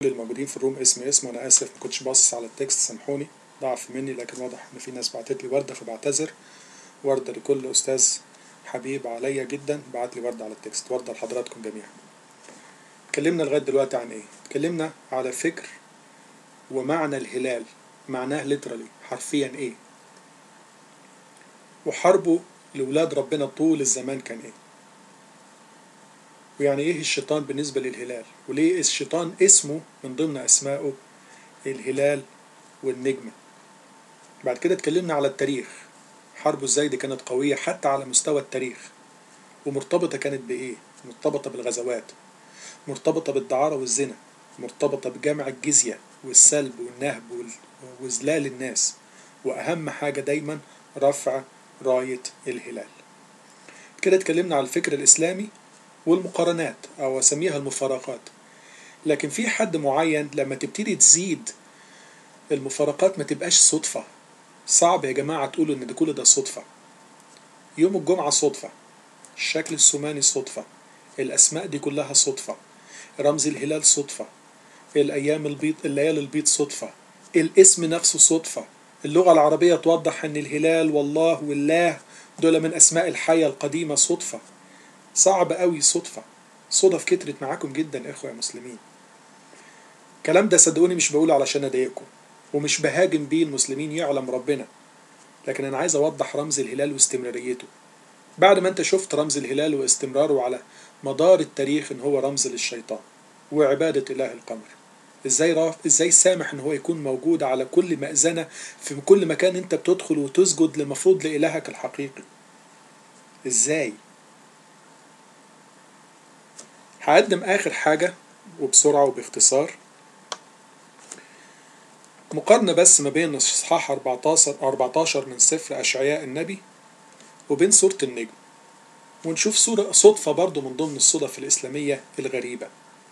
الموجودين في الروم اسم اسم وانا اسف ما كنتش باصص على التكست سامحوني ضعف مني لكن واضح ان في ناس بعتت لي ورده فبعتذر ورده لكل استاذ حبيب عليا جدا بعت لي ورده على التكست ورده لحضراتكم جميعا اتكلمنا لغايه دلوقتي عن ايه اتكلمنا على فكر ومعنى الهلال معناه ليترالي حرفيا ايه وحربه لولاد ربنا طول الزمان كان ايه ويعني ايه الشيطان بالنسبة للهلال وليه الشيطان اسمه من ضمن اسمائه الهلال والنجمة بعد كده اتكلمنا على التاريخ حربه ازاي دي كانت قوية حتى على مستوى التاريخ ومرتبطة كانت بايه مرتبطة بالغزوات مرتبطة بالدعارة والزنا مرتبطة بجمع الجزية والسلب والنهب وإذلال الناس وأهم حاجة دايما رفع راية الهلال كده اتكلمنا على الفكر الإسلامي والمقارنات أو أسميها المفارقات لكن في حد معين لما تبتدي تزيد المفارقات ما تبقاش صدفة صعب يا جماعة تقولوا إن ده كل ده صدفة يوم الجمعة صدفة الشكل السماني صدفة الأسماء دي كلها صدفة رمز الهلال صدفة الأيام البيض الليالي البيض صدفة الاسم نفسه صدفة اللغة العربية توضح أن الهلال والله والله دول من أسماء الحية القديمة صدفة صعب قوي صدفة صدف كترت معاكم جدا إخوة يا مسلمين الكلام ده صدقوني مش بقوله علشان أضايقكم ومش بهاجم بيه المسلمين يعلم ربنا لكن أنا عايز أوضح رمز الهلال واستمراريته بعد ما أنت شفت رمز الهلال واستمراره على مدار التاريخ إن هو رمز للشيطان وعبادة إله القمر ازاي راف ازاي سامح ان هو يكون موجود على كل مأذنة في كل مكان انت بتدخل وتسجد لمفروض لإلهك الحقيقي ازاي هقدم اخر حاجة وبسرعة وباختصار مقارنة بس ما بين اصحاح 14 14 من سفر اشعياء النبي وبين سورة النجم ونشوف صورة صدفة برضو من ضمن الصدف الإسلامية الغريبة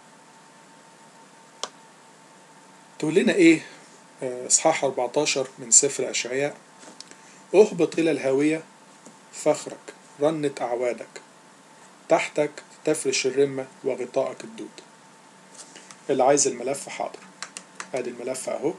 تقول لنا ايه اصحاح 14 من سفر اشعياء اهبط الى الهاويه فخرك رنت اعوادك تحتك تفرش الرمه وغطاءك الدود اللي عايز الملف حاضر ادي الملف اهو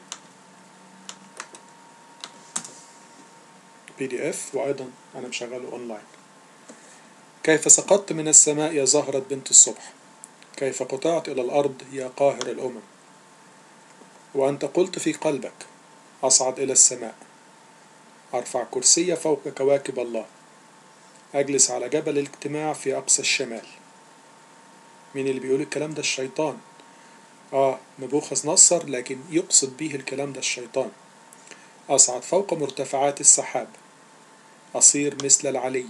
بي دي اف وايضا انا مشغله اونلاين كيف سقطت من السماء يا زهرة بنت الصبح كيف قطعت الى الارض يا قاهر الامم وأنت قلت في قلبك أصعد إلى السماء أرفع كرسي فوق كواكب الله أجلس على جبل الاجتماع في أقصى الشمال مين اللي بيقول الكلام ده الشيطان آه نبوخذ نصر لكن يقصد به الكلام ده الشيطان أصعد فوق مرتفعات السحاب أصير مثل العلي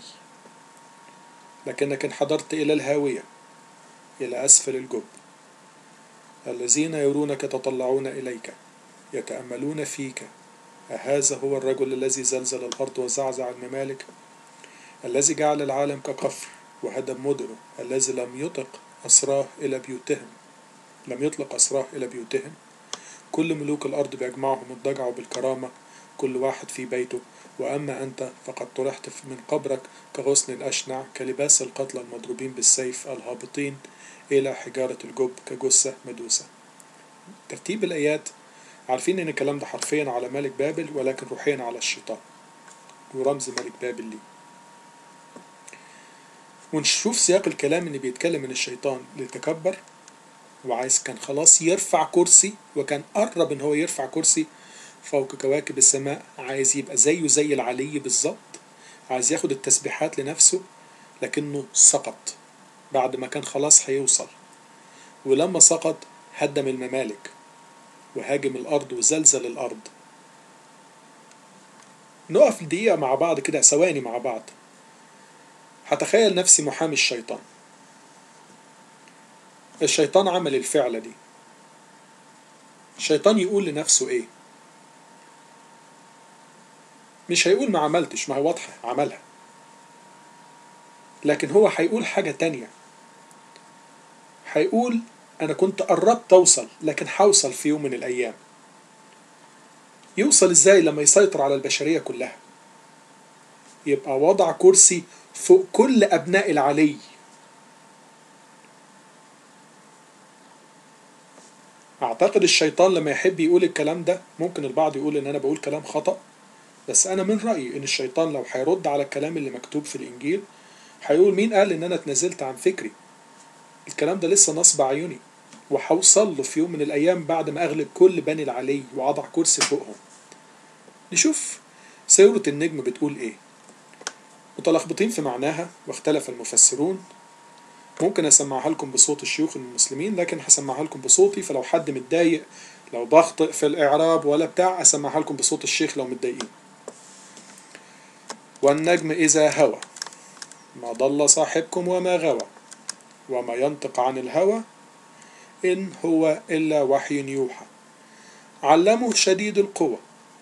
لكنك انحدرت إلى الهاوية إلى أسفل الجب الذين يرونك يتطلعون إليك يتأملون فيك أهذا هو الرجل الذي زلزل الأرض وزعزع الممالك الذي جعل العالم كقفر وهدم مدنه الذي لم يطق أسراه إلى بيوتهم لم يطلق أسراه إلى بيوتهم كل ملوك الأرض بيجمعهم الضجع بالكرامة كل واحد في بيته وأما أنت فقد طرحت من قبرك كغصن الأشنع كلباس القتلى المضروبين بالسيف الهابطين إلى حجارة الجب كجثة مدوسة ترتيب الآيات عارفين إن الكلام ده حرفيا على ملك بابل ولكن روحيا على الشيطان ورمز ملك بابل ليه ونشوف سياق الكلام إن بيتكلم إن الشيطان لتكبر وعايز كان خلاص يرفع كرسي وكان قرب إن هو يرفع كرسي فوق كواكب السماء عايز يبقى زيه زي العلي بالظبط عايز ياخد التسبيحات لنفسه لكنه سقط بعد ما كان خلاص هيوصل ولما سقط هدم الممالك وهاجم الأرض وزلزل الأرض نقف دقيقة مع بعض كده ثواني مع بعض هتخيل نفسي محامي الشيطان الشيطان عمل الفعلة دي الشيطان يقول لنفسه ايه مش هيقول ما عملتش ما هي واضحة عملها لكن هو هيقول حاجة تانية هيقول أنا كنت قربت أوصل لكن هوصل في يوم من الأيام يوصل إزاي لما يسيطر على البشرية كلها يبقى وضع كرسي فوق كل أبناء العلي أعتقد الشيطان لما يحب يقول الكلام ده ممكن البعض يقول إن أنا بقول كلام خطأ بس أنا من رأيي إن الشيطان لو هيرد على الكلام اللي مكتوب في الإنجيل هيقول مين قال إن أنا اتنازلت عن فكري الكلام ده لسه نصب عيوني وهوصل له في يوم من الأيام بعد ما أغلب كل بني العلي وأضع كرسي فوقهم نشوف سورة النجم بتقول إيه متلخبطين في معناها واختلف المفسرون ممكن أسمعها لكم بصوت الشيوخ المسلمين لكن هسمعها لكم بصوتي فلو حد متضايق لو بخطئ في الإعراب ولا بتاع أسمعها لكم بصوت الشيخ لو متضايقين والنجم إذا هوى ما ضل صاحبكم وما غوى وما ينطق عن الهوى إن هو إلا وحي يوحى علمه شديد القوى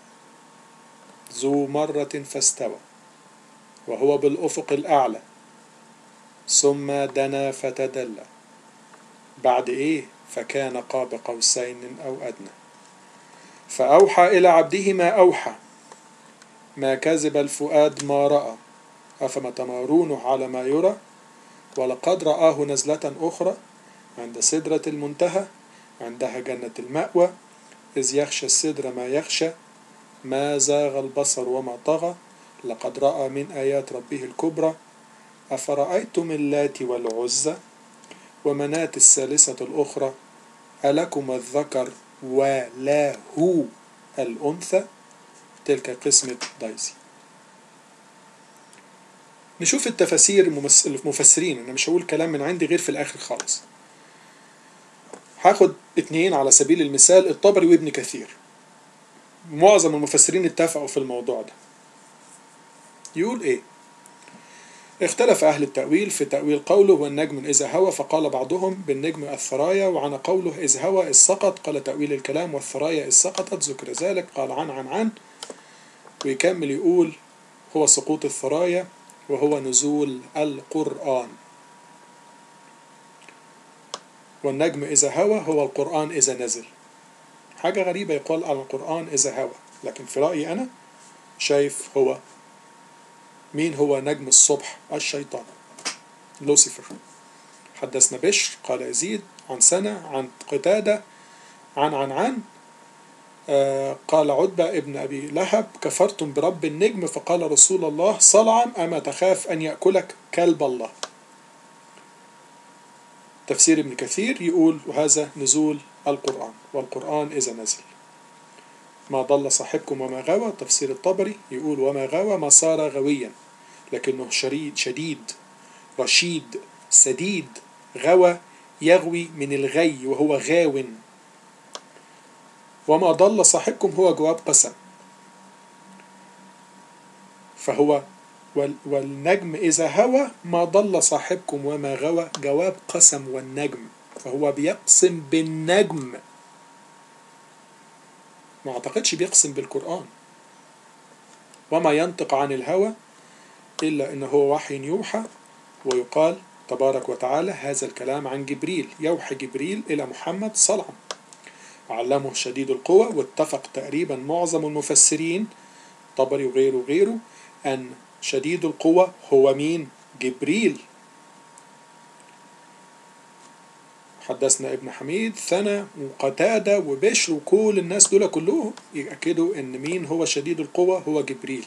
ذو مرة فاستوى وهو بالأفق الأعلى ثم دنا فتدلى بعد إيه فكان قاب قوسين أو أدنى فأوحى إلى عبده ما أوحى ما كذب الفؤاد ما رأى أفما تمارونه على ما يرى ولقد رآه نزلة أخرى عند سدرة المنتهى عندها جنة المأوى إذ يخشى السدر ما يخشى ما زاغ البصر وما طغى لقد رأى من آيات ربه الكبرى أفرأيتم اللات والعزى ومناة الثالثة الأخرى ألكم الذكر وله الأنثى تلك قسمة دايسي نشوف التفاسير المفسرين أنا مش هقول كلام من عندي غير في الآخر خالص هاخد اتنين على سبيل المثال الطبري وابن كثير معظم المفسرين اتفقوا في الموضوع ده يقول ايه اختلف أهل التأويل في تأويل قوله والنجم إذا هوى فقال بعضهم بالنجم الثرايا وعن قوله إذ هوى إذ سقط قال تأويل الكلام والثرايا إذ سقطت ذكر ذلك قال عن عن عن ويكمل يقول هو سقوط الثرايا وهو نزول القرآن والنجم إذا هوى هو القرآن إذا نزل حاجة غريبة يقال على القرآن إذا هوى لكن في رأيي أنا شايف هو مين هو نجم الصبح الشيطان لوسيفر حدثنا بشر قال يزيد عن سنة عن قتادة عن عن عن آه قال عتبة ابن أبي لهب كفرتم برب النجم فقال رسول الله صلعا أما تخاف أن يأكلك كلب الله تفسير ابن كثير يقول وهذا نزول القرآن والقرآن إذا نزل ما ضل صاحبكم وما غوى تفسير الطبري يقول وما غوى ما صار غويا لكنه شديد شديد رشيد سديد غوى يغوي من الغي وهو غاو وما ضل صاحبكم هو جواب قسم فهو والنجم إذا هوى ما ضل صاحبكم وما غوى جواب قسم والنجم فهو بيقسم بالنجم ما اعتقدش بيقسم بالقرآن وما ينطق عن الهوى إلا إن هو وحي يوحى ويقال تبارك وتعالى هذا الكلام عن جبريل يوحي جبريل إلى محمد صلى وعلمه شديد القوى واتفق تقريبا معظم المفسرين طبري وغيره وغيره أن شديد القوى هو مين جبريل حدثنا ابن حميد ثنا وقتادة وبشر وكل الناس دول كلهم يأكدوا ان مين هو شديد القوى هو جبريل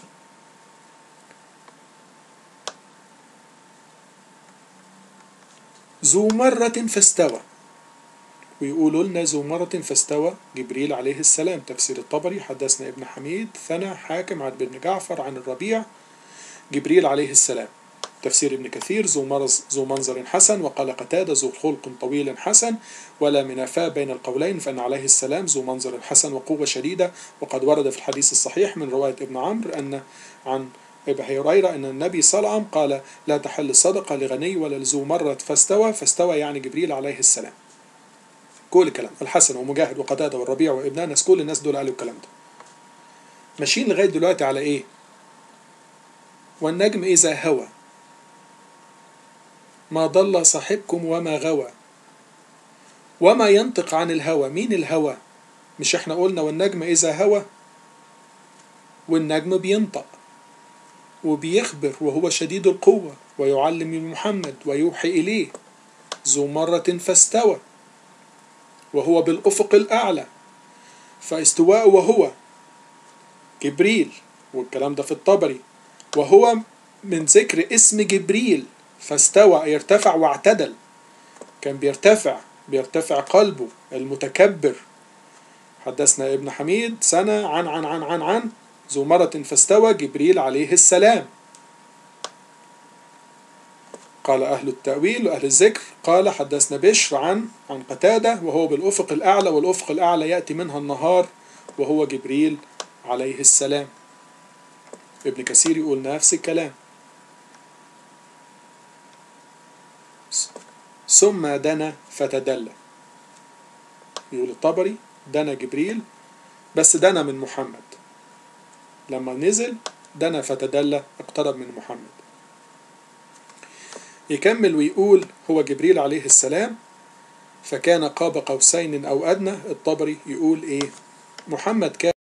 ذو مرة فاستوى ويقولوا لنا ذو مرة فاستوى جبريل عليه السلام تفسير الطبري حدثنا ابن حميد ثنا حاكم عن بن جعفر عن الربيع جبريل عليه السلام تفسير ابن كثير ذو مرز ذو منظر حسن وقال قتادة ذو خلق طويل حسن ولا منافاة بين القولين فإن عليه السلام ذو منظر حسن وقوة شديدة وقد ورد في الحديث الصحيح من رواية ابن عمرو أن عن ابن هريرة أن النبي صلى الله عليه وسلم قال لا تحل الصدقة لغني ولا لذو مرة فاستوى فاستوى يعني جبريل عليه السلام كل الكلام الحسن ومجاهد وقتادة والربيع وابن أنس كل الناس دول قالوا الكلام ده ماشيين لغاية دلوقتي على إيه والنجم إذا هوى ما ضل صاحبكم وما غوى وما ينطق عن الهوى مين الهوى مش احنا قلنا والنجم إذا هوى والنجم بينطق وبيخبر وهو شديد القوة ويعلم محمد ويوحي إليه ذو مرة فاستوى وهو بالأفق الأعلى فاستواء وهو جبريل والكلام ده في الطبري وهو من ذكر اسم جبريل فاستوى يرتفع واعتدل كان بيرتفع بيرتفع قلبه المتكبر حدثنا ابن حميد سنة عن عن عن عن عن ذو مرة فاستوى جبريل عليه السلام قال أهل التأويل وأهل الذكر قال حدثنا بشر عن عن قتادة وهو بالأفق الأعلى والأفق الأعلى يأتي منها النهار وهو جبريل عليه السلام ابن كثير يقول نفس الكلام ثم دنا فتدلى يقول الطبري دنا جبريل بس دنا من محمد لما نزل دنا فتدلى اقترب من محمد يكمل ويقول هو جبريل عليه السلام فكان قاب قوسين أو أدنى الطبري يقول إيه محمد كان